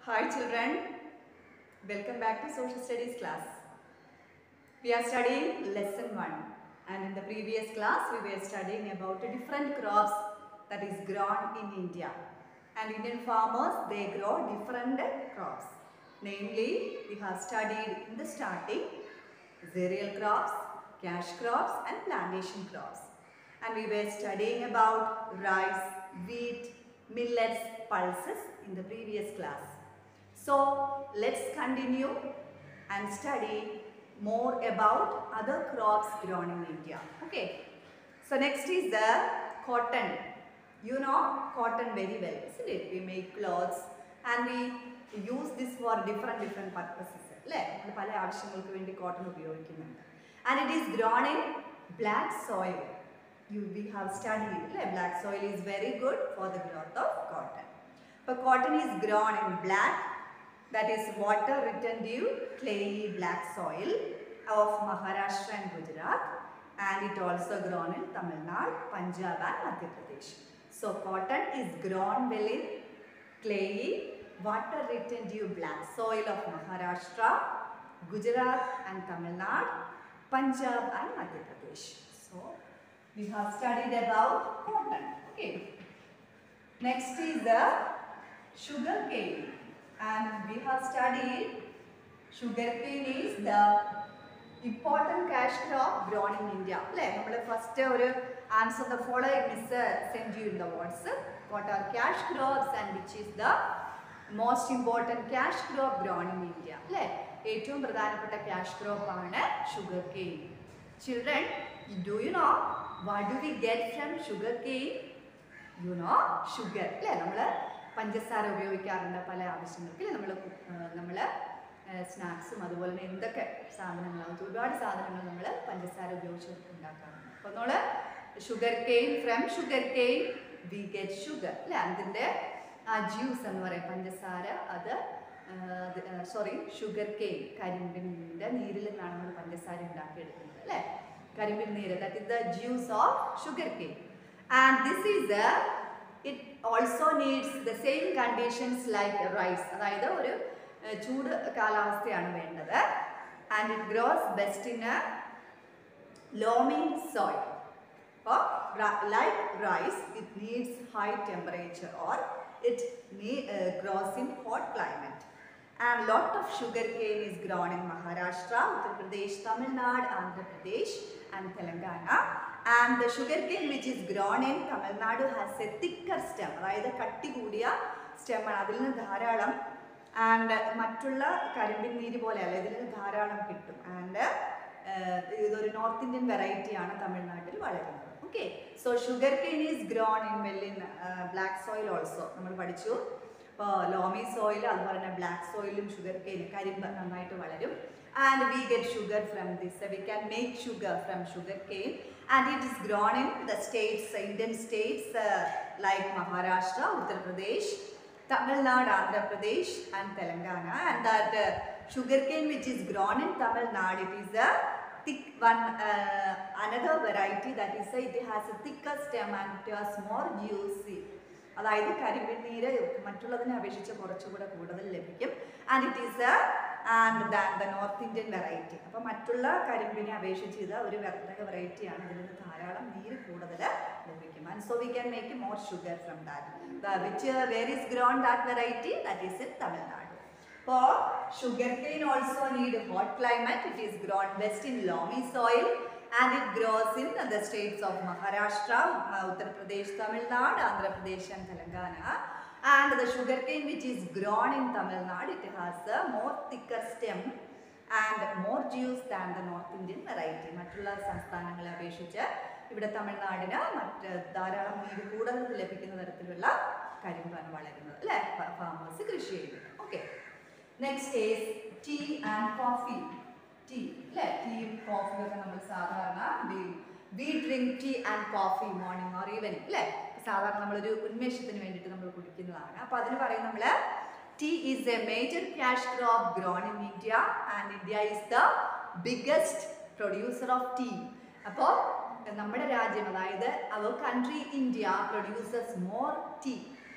Hi children, welcome back to social studies class. We are studying lesson 1 and in the previous class we were studying about the different crops that is grown in India. And Indian farmers they grow different crops. Namely, we have studied in the starting cereal crops, cash crops and plantation crops. And we were studying about rice, wheat, millets, pulses in the previous class. So let's continue and study more about other crops grown in India. Okay. So next is the cotton. You know cotton very well, isn't it? We make clothes and we use this for different different purposes. അല്ലേ നമ്മൾ പല ആവശ്യങ്ങൾക്ക് വേണ്ടി cotton ഉപയോഗിക്കുന്നുണ്ട് and it is grown in black soil you we have studied അല്ലേ black soil is very good for the growth of cotton അപ്പോൾ cotton is grown in black that is water retentive clayey black soil of Maharashtra and Gujarat and it also grown in Tamil Nadu, Punjab and Madhya Pradesh. So cotton is grown well in clayey water retentive black soil of Maharashtra, Gujarat and Tamil Nadu, Punjab and Madhya Pradesh. So we have studied about cotton. Okay. Next is the sugar cane and we have studied sugarcane is the important cash crop grown in India. അല്ലേ നമ്മൾ first ഒരു answer the following miss send you in the WhatsApp what are cash crops and which is the most important cash crop grown in India അല്ലേ ഏറ്റവും പ്രധാനപ്പെട്ട cash crop ആണ് sugar cane children do you know what do we get from sugar cane you know sugar അല്ലേ നമ്മൾ പഞ്ചസാര ഉപയോഗിക്കാറുണ്ട് പല ആവശ്യങ്ങൾക്ക് നമ്മൾ നമ്മൾ സ്നാക്സും അതുപോലെ തന്നെ എന്തൊക്കെ സാധനങ്ങളാവും ഒരുപാട് സാധനങ്ങൾ നമ്മൾ പഞ്ചസാര ഉപയോഗിച്ച് ഉണ്ടാക്കാറുണ്ട് അപ്പോൾ നമ്മൾ sugar cane from sugar cane we get sugar അല്ലേ അതിൻ്റെ ആ ജ്യൂസ് എന്ന് പറയും പഞ്ചസാര അത് സോറി ഷുഗർ കെയിൻ കരിമ്പിൻ്റെ നീരിൽ നിന്നാണ് നമ്മൾ പഞ്ചസാര ഉണ്ടാക്കിയെടുക്കുന്നത് അല്ലേ കരിമ്പിൻ നീര് that is the juice of sugar cane and this is the it also needs the same conditions like rice അതായത് ഒരു ചൂട് കാലാവസ്ഥയാണ് വേണ്ടത് and it grows best in a loamy soil അപ്പോൾ like rice it needs high temperature or it grows in hot climate and lot of sugar cane is grown in Maharashtra, Uttar Pradesh, Tamil Nadu, Andhra Pradesh and Telangana. And the sugar cane which is grown in Tamil Nadu has a thicker stem, അതായത് കട്ടി കൂടിയ സ്റ്റെമാണ് അതിൽ നിന്ന് ധാരാളം and മറ്റുള്ള കരിമ്പിൻ നീര് പോലെയല്ല ഇതിൽ നിന്ന് ധാരാളം കിട്ടും ആൻഡ് ഇതൊരു നോർത്ത് ഇന്ത്യൻ വെറൈറ്റിയാണ് തമിഴ്നാട്ടിൽ വളരുന്നത് okay so sugar cane is grown in well in black soil also നമ്മൾ പഠിച്ചു ഇപ്പോൾ ലോമി സോയിൽ അതുപോലെ തന്നെ ബ്ലാക്ക് സോയിലും ഷുഗർ കെയിൻ കരിമ്പ് നന്നായിട്ട് വളരും and we get sugar from this we can make sugar from sugar cane and it is grown in the states Indian states like Maharashtra Uttar Pradesh Tamil Nadu, Andhra Pradesh and Telangana and that uh, sugar cane which is grown in Tamil Nadu it is a thick one uh, another variety that is a, it has a thicker stem and it has more juicy അതായത് കരിമ്പിൻ നീര് മറ്റുള്ളതിനെ അപേക്ഷിച്ച് കുറച്ചുകൂടെ കൂടുതൽ ലഭിക്കും and it is and than the north Indian variety അപ്പോൾ മറ്റുള്ള കരിമ്പിനെ അപേക്ഷിച്ച് ഇത് ഒരു പ്രത്യേക വെറൈറ്റിയാണ് ഇതിൽ നിന്ന് ധാരാളം നീര് കൂടുതൽ ലഭിക്കും and so we can make more sugar from that which where is grown that variety that is in Tamil Nadu For sugarcane also need hot climate. It is grown best in loamy soil and it grows in the states of Maharashtra, Uttar Pradesh, Tamil Nadu, Andhra Pradesh and Telangana. And the sugarcane which is grown in Tamil Nadu, it has a more thicker stem and more juice than the North Indian variety. മറ്റുള്ള സംസ്ഥാനങ്ങളെ അപേക്ഷിച്ച് ഇവിടെ തമിഴ്നാടിന് മറ്റ് ധാരാളം നീര് കൂടുതൽ ലഭിക്കുന്ന തരത്തിലുള്ള കരിമ്പാണ് വളരുന്നത് അല്ലേ ഫാമേഴ്സ് കൃഷി ചെയ്യുന്നത് okay next is tea and coffee tea അല്ലേ ടീയും കോഫിയും ഒക്കെ നമ്മൾ സാധാരണ we drink tea and coffee morning or evening അല്ലേ സാധാരണ നമ്മളൊരു ഉന്മേഷത്തിന് വേണ്ടിയിട്ട് നമ്മൾ കുടിക്കുന്നതാണ് അപ്പോൾ അതിന് പറയും നമ്മൾ tea is a major cash crop grown in India and India is the biggest producer of tea അപ്പോൾ നമ്മുടെ രാജ്യം അതായത് our country India producers more tea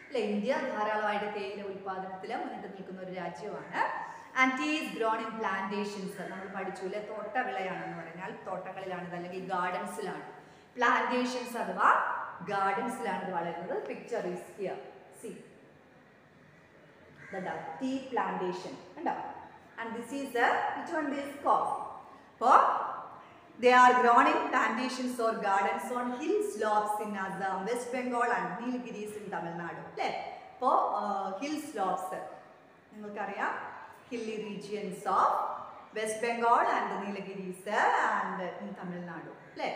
അല്ലെ ഇന്ത്യ ധാരാളമായിട്ട് തേയില ഉൽപാദനത്തിൽ മുന്നിട്ട് നിൽക്കുന്ന ഒരു രാജ്യമാണ് and tea is grown in plantations നമ്മൾ പഠിച്ചു അല്ലെ തോട്ടവിളയാണെന്ന് പറഞ്ഞാൽ തോട്ടങ്ങളിലാണ് ഇത് അല്ലെങ്കിൽ ഗാർഡൻസിലാണ് പ്ലാന്റേഷൻസ് അഥവാ ഗാർഡൻസിലാണ് ഇത് വളരുന്നത് picture is here see the tea plantation കണ്ടോ and this is the which one this coffee അപ്പോൾ they are grown in plantations or gardens on hill slopes in Assam, West Bengal and Nilgiris in Tamil Nadu അല്ലേ അപ്പോൾ hill slopes നിങ്ങൾക്കറിയാം hilly regions of West Bengal and Nilgiris and in Tamil Nadu അല്ലേ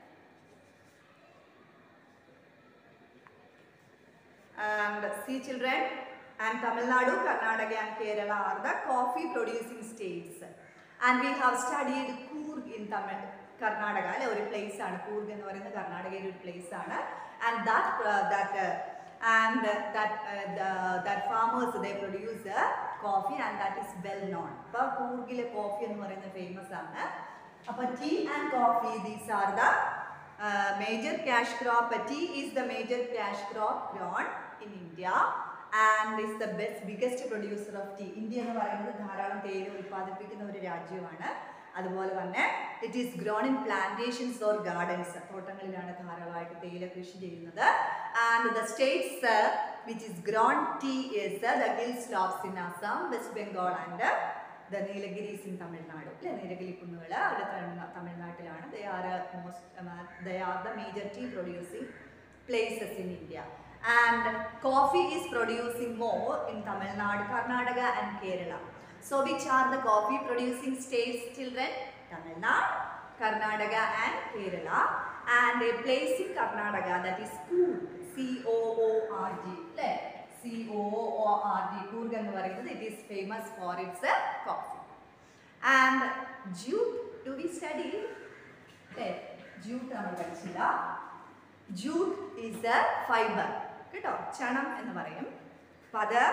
and see children and Tamil Nadu, Karnataka and Kerala are the coffee producing states and we have studied Coorg in Tamil Karnataka അല്ലെ ഒരു place ആണ് കൂർഗ് എന്ന് പറയുന്ന കർണാടകയിലെ ഒരു പ്ലേസ് ആണ് and that that and that farmers they produce coffee and that is well known അപ്പോൾ കൂർഗിലെ കോഫി എന്ന് പറയുന്നത് ഫേമസ് ആണ് അപ്പോൾ tea and coffee these are the uh, major cash crop. Uh, tea is the major cash crop grown in India and is the best biggest producer of tea. India എന്ന് പറയുന്നത് ധാരാളം തേയില ഉൽപ്പാദിപ്പിക്കുന്ന ഒരു രാജ്യമാണ് അതുപോലെ തന്നെ it is grown in plantations or gardens തോട്ടങ്ങളിലാണ് ധാരാളമായിട്ട് തേയില കൃഷി ചെയ്യുന്നത് and the states which is grown tea is the hill slopes in Assam West Bengal and the Nilgiris in Tamil Nadu അല്ലെ നീലഗിരി കുന്നുകൾ അവിടെ തമിഴ്നാ- തമിഴ്നാട്ടിലാണ് they are most they are the major tea producing places in India and coffee is producing more in Tamil Nadu Karnataka and Kerala so which are the coffee producing states children Tamil Nadu Karnataka and Kerala and a place in Karnataka that is Coorg C O O R G അല്ലേ C O O R D Coorg എന്ന് പറയുന്നത് it is famous for its coffee and jute do we study അല്ലേ jute നമ്മൾ പഠിച്ചില്ല jute is a fibre കേട്ടോ ചണം എന്ന് പറയും അപ്പം അത്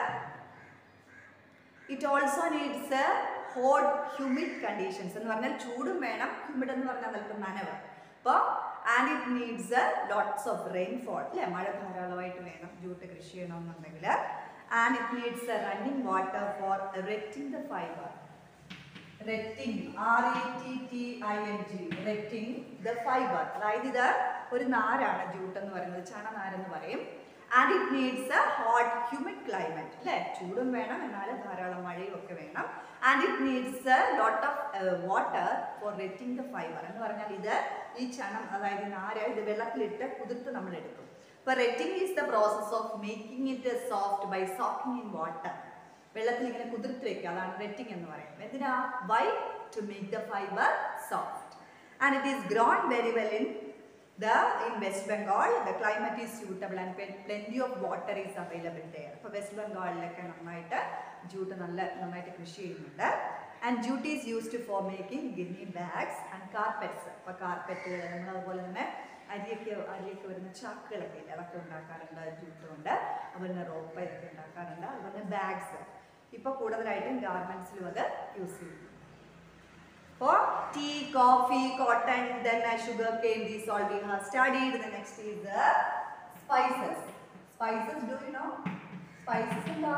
it also needs a hot humid conditions എന്ന് പറഞ്ഞാൽ ചൂടും വേണം ഹ്യൂമിഡ് എന്ന് പറഞ്ഞാൽ അല്പം നനവ് അപ്പോൾ and it needs lots of rainfall അല്ലേ മഴ ധാരാളമായിട്ട് വേണം ജൂട്ട് കൃഷി ചെയ്യണമെന്നുണ്ടെങ്കിൽ and it needs running water for retting the fibre retting R E T T I N G retting the fibre അതായത് ഇത് ഒരു നാരാണ് ജൂട്ട് എന്ന് പറയുന്നത് ചണനാരെന്ന് പറയും and it needs a hot humid climate അല്ലേ ചൂടും വേണം എന്നാൽ ധാരാളം മഴയും ഒക്കെ വേണം and it needs a lot of water for retting the fibre എന്ന് പറഞ്ഞാൽ ഇത് ഈ ചണം അതായത് ഈ നാര് ഇത് വെള്ളത്തിലിട്ട് കുതിർത്ത് നമ്മൾ എടുക്കും അപ്പോൾ retting is the process of making it soft by soaking in water വെള്ളത്തിൽ ഇങ്ങനെ കുതിർത്ത് വെക്കുക അതാണ് വെറ്റിംഗ് എന്ന് പറയുന്നത് എന്തിനാ why to make the fibre soft and it is grown very well in the in West Bengal the climate is suitable and plenty of water is available there അപ്പോൾ West ബംഗാളിലൊക്കെ നന്നായിട്ട് ജൂട്ട് നല്ല നന്നായിട്ട് കൃഷി ചെയ്യുന്നുണ്ട് and jute is used for making gunny bags and carpets അപ്പോൾ carpet നമ്മൾ അതുപോലെ തന്നെ അരിയൊക്കെ അരിയൊക്കെ വരുന്ന ചാക്കുകളൊക്കെ ഇല്ലേ അതൊക്കെ ഉണ്ടാക്കാറുണ്ട് ജൂട്ട് കൊണ്ട് അതുപോലെ തന്നെ റോപ്പ് ഇതൊക്കെ ഉണ്ടാക്കാറുണ്ട് അതുപോലെ തന്നെ ബാഗ്സ് ഇപ്പോൾ കൂടുതലായിട്ടും ഗാർമെൻറ്റ്സിലും അത് യൂസ് ചെയ്യുന്നു അപ്പോൾ tea coffee cotton then sugar cane these all we have studied the next is the spices spices do you know spices എന്താ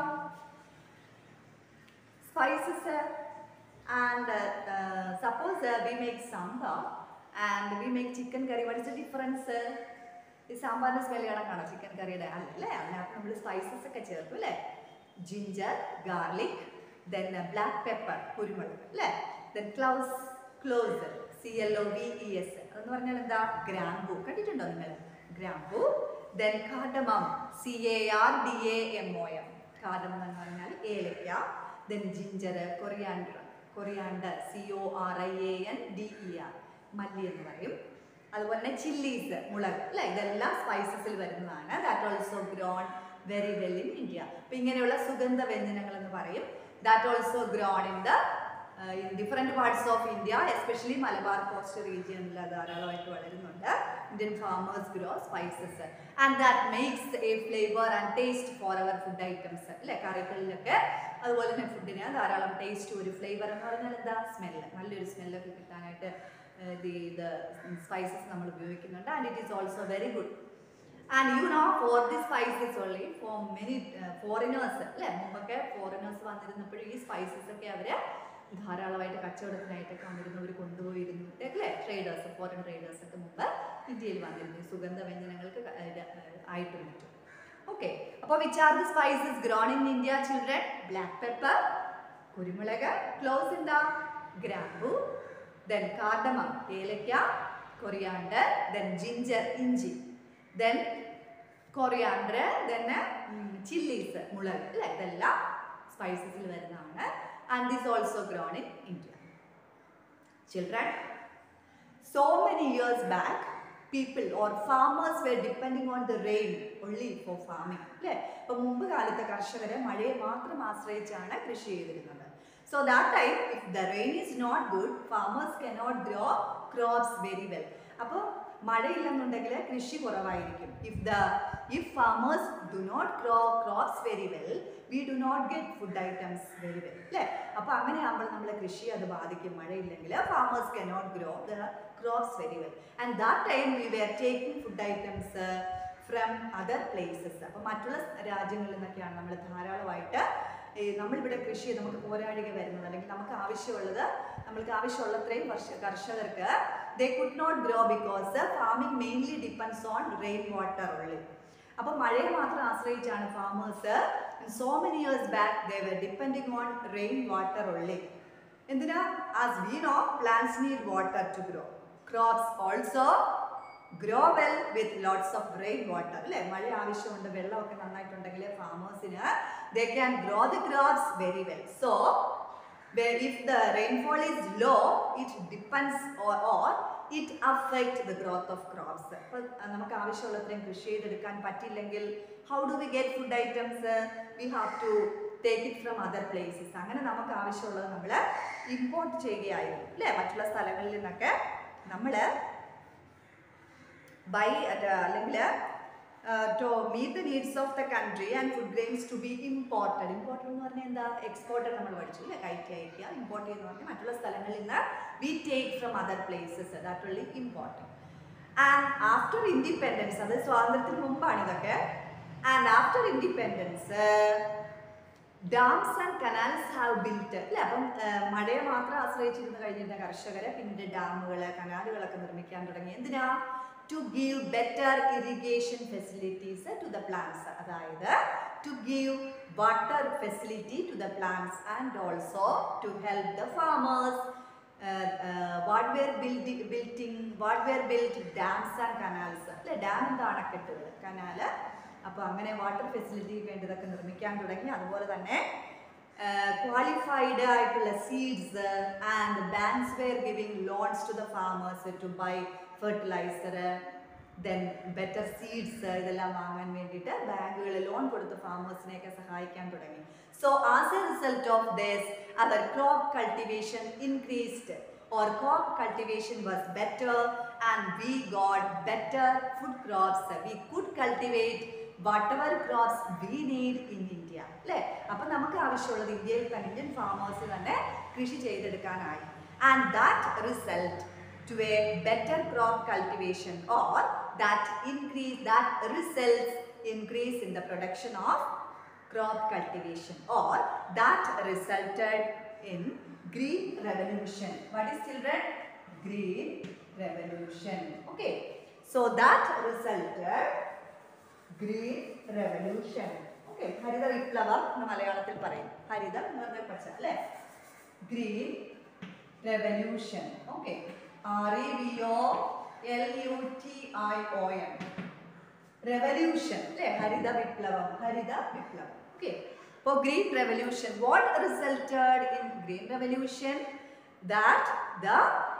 spices and suppose we make sambar and we make chicken curry what is the difference ഈ സാമ്പാറിന്റെ smell കാണാൻ കാണാം chicken കറിയുടെ അല്ലേ അതിനകത്ത് നമ്മൾ spices ഒക്കെ ചേർക്കും അല്ലേ ginger garlic then black pepper കുരുമുളക് അല്ലേ then cloves cloves C L O V E S അതെന്ന് പറഞ്ഞാൽ എന്താ ഗ്രാമ്പു കണ്ടിട്ടുണ്ടോ നിങ്ങൾ ഗ്രാമ്പു then cardamom C A R D A M O M cardamom എന്ന് പറഞ്ഞാൽ ഏലക്ക then ginger coriander coriander C O R I A N D E R മല്ലി എന്ന് പറയും അതുപോലെ തന്നെ ചില്ലീസ് മുളക് അല്ലേ ഇതെല്ലാം സ്പൈസസിൽ വരുന്നതാണ് that also grown very well in India അപ്പം ഇങ്ങനെയുള്ള സുഗന്ധ വ്യഞ്ജനങ്ങൾ എന്ന് പറയും that also grown in the in different parts of India especially Malabar coast റീജിയനിൽ ധാരാളമായിട്ട് വളരുന്നുണ്ട് Indian farmers grow spices and that makes a flavour and taste for our food items അല്ലേ കറികളിലൊക്കെ അതുപോലെ തന്നെ ഫുഡിന് ധാരാളം ടേസ്റ്റ് ഒരു ഫ്ലേവർ എന്ന് പറഞ്ഞാൽ എന്താ സ്മെല്ല് നല്ലൊരു സ്മെല്ലൊക്കെ കിട്ടാനായിട്ട് ഇത് ഇത് സ്പൈസസ് നമ്മൾ ഉപയോഗിക്കുന്നുണ്ട് and it is also very good and you know for the spices only for many foreigners അല്ലേ മുമ്പൊക്കെ ഫോറിനേഴ്സ് വന്നിരുന്നപ്പോഴും ഈ സ്പൈസസ് ഒക്കെ അവര് ധാരാളമായിട്ട് കച്ചവടത്തിനായിട്ടൊക്കെ വന്നിരുന്നവർ കൊണ്ടുപോയിരുന്നു അല്ലേ ട്രേഡേഴ്സ് ഫോറിൻ ട്രേഡേഴ്സ് ഒക്കെ മുമ്പ് ഇന്ത്യയിൽ വന്നിരുന്നു ഈ സുഗന്ധ വ്യഞ്ജനങ്ങൾക്ക് ക- ഇത്, ഏർ, ആയിട്ടും മറ്റും ഓക്കെ അപ്പോൾ which are the spices grown in India children black pepper കുരുമുളക് ക്ലോസ് എന്താ ഗ്രാമ്പു ദെൻ കാർഡമം ഏലക്ക കൊറിയാണ്ടർ ദെൻ ജിഞ്ചർ ഇഞ്ചി ദെൻ കൊറിയാണ്ടർ ദെൻ ചില്ലീസ് മുളക് അല്ലേ ഇതെല്ലാം സ്പൈസസിൽ വരുന്നതാണ് and this also grown in India children so many years back people or farmers were depending on the rain only for farming അല്ലേ ഇപ്പൊ മുമ്പ് കാലത്തെ കർഷകരെ മഴയെ മാത്രം ആശ്രയിച്ചാണ് കൃഷി ചെയ്തിരുന്നത് so that time if the rain is not good farmers cannot grow crops very well അപ്പോൾ മഴയില്ലെന്നുണ്ടെങ്കിൽ കൃഷി കുറവായിരിക്കും if the if farmers do not grow crops very well we do not get food items very well അല്ലേ അപ്പോൾ അങ്ങനെ ആകുമ്പോൾ നമ്മളെ കൃഷി അത് ബാധിക്കും മഴയില്ലെങ്കിൽ farmers cannot grow the crops very well and that time we were taking food items from other places അപ്പോൾ മറ്റുള്ള രാജ്യങ്ങളിൽ നിന്നൊക്കെയാണ് നമ്മൾ ധാരാളമായിട്ട് ഈ നമ്മളിവിടെ കൃഷി ചെയ്ത് നമുക്ക് പോരാഴിക വരുന്നത് അല്ലെങ്കിൽ നമുക്ക് ആവശ്യമുള്ളത് നമ്മൾക്ക് ആവശ്യമുള്ളത്രയും വർഷ കർഷകർക്ക് they could not grow because farming mainly depends on rain water ഉള്ളി അപ്പോൾ മഴയെ മാത്രം ആശ്രയിച്ചാണ് farmers so many years back they were depending on rain water ഉള്ളി എന്തിനാ as we know plants need water to grow crops also grow well with lots of rain water അല്ലേ മഴ ആവശ്യമുണ്ട് വെള്ളമൊക്കെ നന്നായിട്ടുണ്ടെങ്കിൽ ഫാമേഴ്സിന് they can grow the crops very well so if the rainfall is low it depends or, or it affect the growth of crops അപ്പോൾ നമുക്ക് ആവശ്യമുള്ളത്രയും കൃഷി ചെയ്തെടുക്കാൻ പറ്റില്ലെങ്കിൽ how do we get food items we have to take it from other places അങ്ങനെ നമുക്ക് ആവശ്യമുള്ളത് നമ്മൾ import ചെയ്യുകയായിരുന്നു അല്ലേ മറ്റുള്ള സ്ഥലങ്ങളിൽ നിന്നൊക്കെ നമ്മൾ ബൈ അല്ലെങ്കിൽ to meet the needs of the country and food grains to be imported imported എന്ന് പറഞ്ഞാൽ എന്താ എക്സ്പോർട്ടഡ് നമ്മൾ പഠിച്ചു അല്ലേ കയറ്റി അയക്കുക ഇമ്പോർട്ട് ചെയ്യുന്ന പറഞ്ഞാൽ മറ്റുള്ള സ്ഥലങ്ങളിൽ നിന്ന് we take from other places that will important and after independence അത് സ്വാതന്ത്ര്യത്തിന് മുമ്പാണ് ഇതൊക്കെ and after independence dams and canals have built അല്ലേ അപ്പം ആ, മഴയെ മാത്രം ആശ്രയിച്ചിരുന്ന് കഴിഞ്ഞിരുന്ന കർഷകരെ പിന്നീട് ഡാമുകൾ കനാലുകളൊക്കെ നിർമ്മിക്കാൻ തുടങ്ങി എന്തിനാ to give better irrigation facilities to the plants അതായത് to give water facility to the plants and also to help the farmers what were building building what were built dams and canals അല്ലെ dam എന്താ അണക്കെട്ടുകൾ canal അപ്പോൾ അങ്ങനെ water ഫെസിലിറ്റിക്ക് വേണ്ടി ഇതൊക്കെ നിർമ്മിക്കാൻ തുടങ്ങി അതുപോലെ തന്നെ ക്വാളിഫൈഡ് ആയിട്ടുള്ള seeds and banks were giving loans to the farmers to buy fertiliser then better seeds ഇതെല്ലാം വാങ്ങാൻ വേണ്ടിയിട്ട് ബാങ്കുകൾ ലോൺ കൊടുത്ത് ഫാമേഴ്സിനെയൊക്കെ സഹായിക്കാൻ തുടങ്ങി so as a result of this our crop cultivation increased or crop cultivation was better and we got better food crops we could cultivate whatever crops we need in India അല്ലേ അപ്പം നമുക്ക് ആവശ്യമുള്ളത് ഇന്ത്യയിൽ തന്നെ ഇന്ത്യൻ ഫാമേഴ്സ് തന്നെ കൃഷി ചെയ്തെടുക്കാനായി and that result to a better crop cultivation or that increase that results increase in the production of crop cultivation or that resulted in green revolution what is children green revolution okay so that resulted green revolution okay ഹരിത വിപ്ലവം എന്ന് മലയാളത്തിൽ പറയും ഹരിതം എന്ന് പറഞ്ഞാൽ പച്ച അല്ലേ green revolution okay R E V O L U T I O N revolution അല്ലേ ഹരിത വിപ്ലവം ഹരിത വിപ്ലവം ഓക്കെ അപ്പോൾ green revolution what resulted in green revolution that the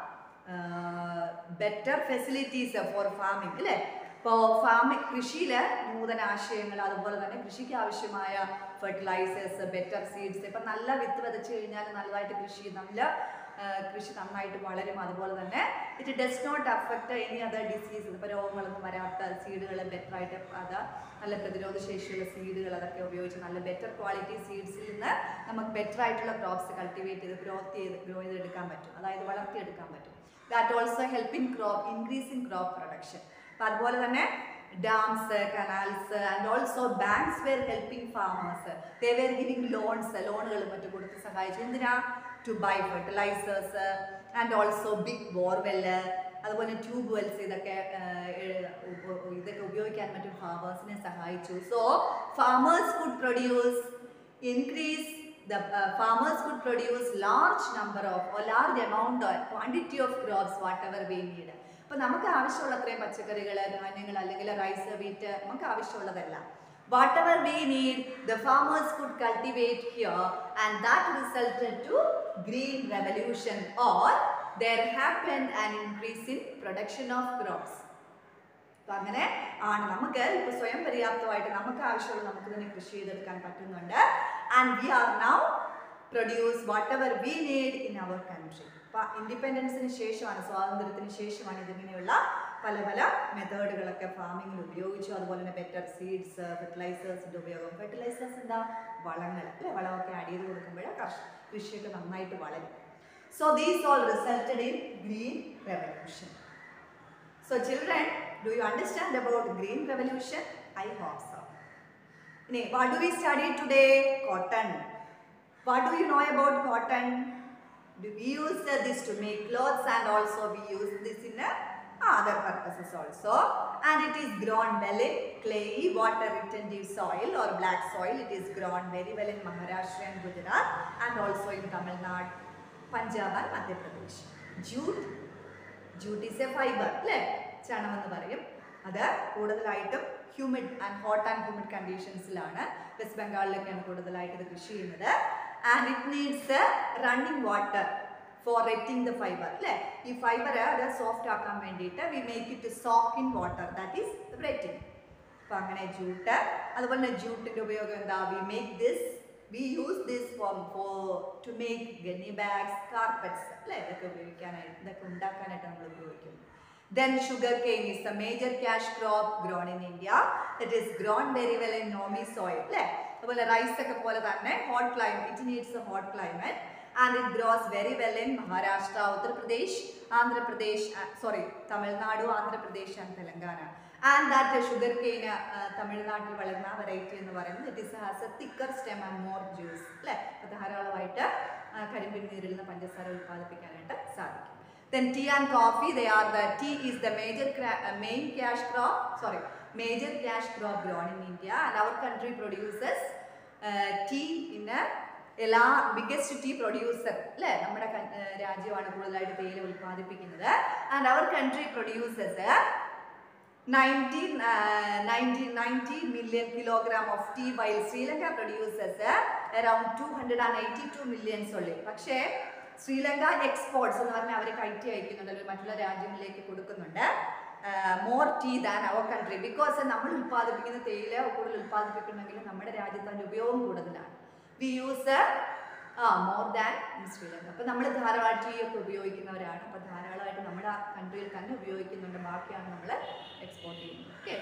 better facilities for farming അല്ലേ ഇപ്പോൾ ഫാമിംഗ് കൃഷിയിൽ നൂതന ആശയങ്ങൾ അതുപോലെ തന്നെ കൃഷിക്ക് ആവശ്യമായ ഫെർട്ടിലൈസേഴ്സ് ബെറ്റർ സീഡ്സ് ഇപ്പം നല്ല വിത്ത് വിതച്ച് കഴിഞ്ഞാൽ നല്ലതായിട്ട് കൃഷി നല്ല ആ, കൃഷി നന്നായിട്ട് വളരും അതുപോലെ തന്നെ it does not affect any other disease ഇപ്പോൾ രോഗങ്ങളൊന്നും വരാത്ത സീഡുകൾ ബെറ്റർ ആയിട്ട് അത് നല്ല പ്രതിരോധ ശേഷിയുള്ള സീഡുകൾ അതൊക്കെ ഉപയോഗിച്ച് നല്ല ബെറ്റർ ക്വാളിറ്റി സീഡ്സിൽ നിന്ന് നമുക്ക് ബെറ്റർ ആയിട്ടുള്ള ക്രോപ്സ് കൾട്ടിവേറ്റ് ചെയ്ത് ഗ്രോത്ത് ചെയ്ത് ഗ്രോ ചെയ്തെടുക്കാൻ പറ്റും അതായത് വളർത്തിയെടുക്കാൻ പറ്റും that also help in crop increase in crop production അപ്പം അതുപോലെ തന്നെ dams, uh, canals, uh, and also banks were helping farmers. They were giving loans, ലോണുകൾ മറ്റും കൊടുത്ത് സഹായിച്ചു എന്തിനാ to buy fertilisers and also big borewell അതുപോലെ ട്യൂബ് വെൽസ് ഇതൊക്കെ uh, ഏ- ഉപ- ഇതൊക്കെ ഉപയോഗിക്കാൻ മറ്റും ഫാമേഴ്സിനെ സഹായിച്ചു so farmers could produce increase the uh, farmers could produce large number of or large amount or quantity of crops whatever we need അപ്പൊ നമുക്ക് ആവശ്യമുള്ള അത്രയും പച്ചക്കറികൾ ധാന്യങ്ങൾ അല്ലെങ്കിൽ റൈസ് വീറ്റ് നമുക്ക് ആവശ്യമുള്ളതല്ല what ever we need the farmers could cultivate here and that resulted to green revolution or there happen and increase in production of crops അപ്പൊ അങ്ങനെ ആണ് നമുക്ക് ഇപ്പൊ സ്വയം പര്യാപ്തമായിട്ട് നമുക്ക് ആവശ്യമുള്ള നമുക്ക് തന്നെ കൃഷി ചെയ്തെടുക്കാൻ പറ്റുന്നുണ്ട് and we are now produce what ever we need in our country അപ്പൊ ഇൻഡിപെൻഡൻസിന് ശേഷമാണ് സ്വാതന്ത്ര്യത്തിന് ശേഷമാണ് ഇതിങ്ങനെയുള്ള പല പല മെത്തേഡുകളൊക്കെ ഫാമിങ്ങിൽ ഉപയോഗിച്ചു അതുപോലെ തന്നെ ബെറ്റർ സീഡ്സ് ഫെർട്ടിലൈസേഴ്സിന്റെ ഉപയോഗം ഫെർട്ടിലൈസേഴ്സ് എന്താ വളങ്ങൾ അല്ലെ വളമൊക്കെ ആഡ് ചെയ്ത് കൊടുക്കുമ്പോൾ കർഷ കൃഷിയൊക്കെ നന്നായിട്ട് വളരും so these all resulted in green revolution So children, do you understand about green revolution? I hope so. Nay, what do we study today? Cotton. What do you know about cotton? Do we use uh, this to make clothes and also we use this in uh, other purposes also. And it is grown well in clayey, water retentive soil or black soil. It is grown very well in Maharashtra and Gujarat and also in Tamil Nadu, Punjab and Madhya Pradesh. Jute jute is a fibre അല്ലേ ചണം എന്ന് പറയും അത് കൂടുതലായിട്ടും humid and hot and humid കണ്ടീഷൻസിലാണ് West ബംഗാളിലൊക്കെയാണ് കൂടുതലായിട്ട് ഇത് കൃഷി ചെയ്യുന്നത് and it needs running water for retting the fibre അല്ലേ ഈ ഫൈബർ അത് സോഫ്റ്റ് ആക്കാൻ വേണ്ടിയിട്ട് we make it soak in water that is retting അപ്പൊ അങ്ങനെ ജൂട്ട് അതുപോലെ തന്നെ ജൂട്ടിന്റെ ഉപയോഗം എന്താ we make this we use this for for to make ഗന്നി bags carpets അല്ലേ ഇതൊക്കെ ഉപയോഗിക്കാനായിട്ട് ഇതൊക്കെ ഉണ്ടാക്കാനായിട്ട് നമ്മൾ ഉപയോഗിക്കും then sugar cane is the major cash crop grown in India it is grown very well in Naomi soil അല്ലേ അതുപോലെ rice ഒക്കെ പോലെ തന്നെ hot climate it needs a hot climate and it gross very well in Maharashtra Uttar Pradesh Andhra Pradesh sorry Tamil Nadu Andhra Pradesh and Telangana and that sugar cane തമിഴ്നാട്ടിൽ വളരുന്ന variety എന്ന് പറയുന്നത് it is has A thicker stem and more juice അല്ലേ അപ്പോൾ ധാരാളമായിട്ട് ആ, കരിമ്പിൻ നീരിൽ നിന്ന് പഞ്ചസാര ഉൽപ്പാദിപ്പിക്കാനായിട്ട് സാധിക്കും then tea and coffee they are the tea is the major cra- uh, main cash crop sorry major cash crop grown in india and our country produces uh, tea in a എല്ലാ biggest tea producer അല്ലേ നമ്മുടെ ക- ഏർ രാജ്യമാണ് കൂടുതലായിട്ട് തേയില ഉൽപ്പാദിപ്പിക്കുന്നത് and our country producers 90, uh, 90, 90 million kilogram of tea while Sri Lanka produces uh, around 282 millions only. പക്ഷേ ശ്രീലങ്ക എക്സ്പോർട്സ് എന്ന് പറഞ്ഞാൽ അവർ കയറ്റി അയക്കുന്നുണ്ട് മറ്റുള്ള രാജ്യങ്ങളിലേക്ക് കൊടുക്കുന്നുണ്ട് more tea than our country because നമ്മൾ ഉൽപ്പാദിപ്പിക്കുന്ന തേയില കൂടുതൽ ഉൽപ്പാദിപ്പിക്കണമെങ്കിൽ നമ്മുടെ രാജ്യത്ത് അതിൻ്റെ ഉപയോഗം കൂടുതലാണ് വി യൂസ് ആ മോർ ദാൻ ഇൻ ശ്രീലങ്ക അപ്പോൾ നമ്മൾ ധാരാളം ടീ ഒക്കെ ഉപയോഗിക്കുന്നവരാണ് അപ്പോൾ ധാരാളമായിട്ട് നമ്മുടെ കൺട്രിയിൽ തന്നെ ഉപയോഗിക്കുന്നുണ്ട് ബാക്കിയാണ് നമ്മൾ എക്സ്പോർട്ട് ചെയ്യുന്നത് okay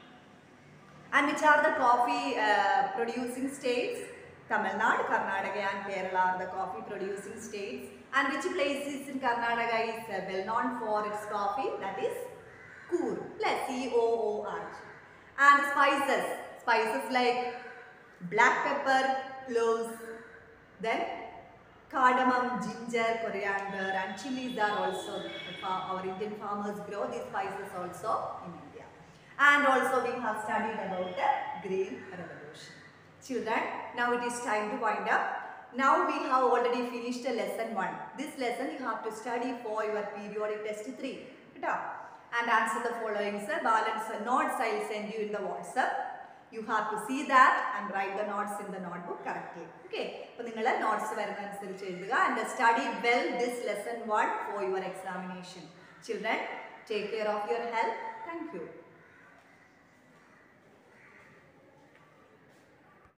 and which are the coffee producing States Tamil Nadu Karnataka and Kerala R the coffee producing States and which places in Karnataka is well known for its coffee that is കൂർ അല്ലെ C O O R and spices spices like black pepper, cloves, then cardamom, ginger, coriander, and chilies are also fa- our Indian farmers grow these spices also in India. And also we have studied about the green revolution. Children, now it is time to wind up. Now we have already finished the lesson one. This lesson you have to study for your periodic test three. കേട്ടോ? And answer the following sir. balance notes I will send you in the WhatsApp. You have to see that and write the notes in the notebook correctly. Okay. അപ്പോൾ നിങ്ങൾ notes വരുന്നതനുസരിച്ച് എഴുതുക and study well this lesson one for your examination children take care of your health thank U